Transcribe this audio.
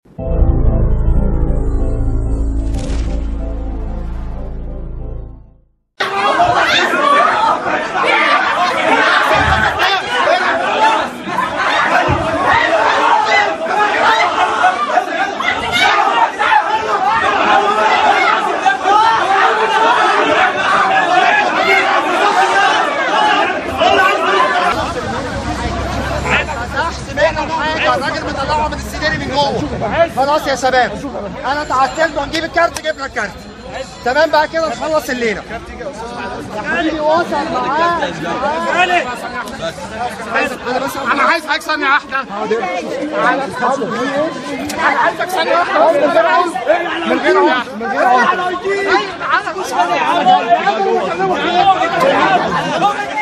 سمعنا حاجه الراجل مطلعه من السجن من جوه خلاص يا شباب انا اتعسلت ونجيب الكارت جبنا الكارت تمام بقى كده نخلص الليله يا حبيبي وصل معاه انا بس انا عايز حاجه ثانيه واحده انا عايزك ثانيه واحده من غير عنف من غير عنف من غير عنف طيب تعالى بص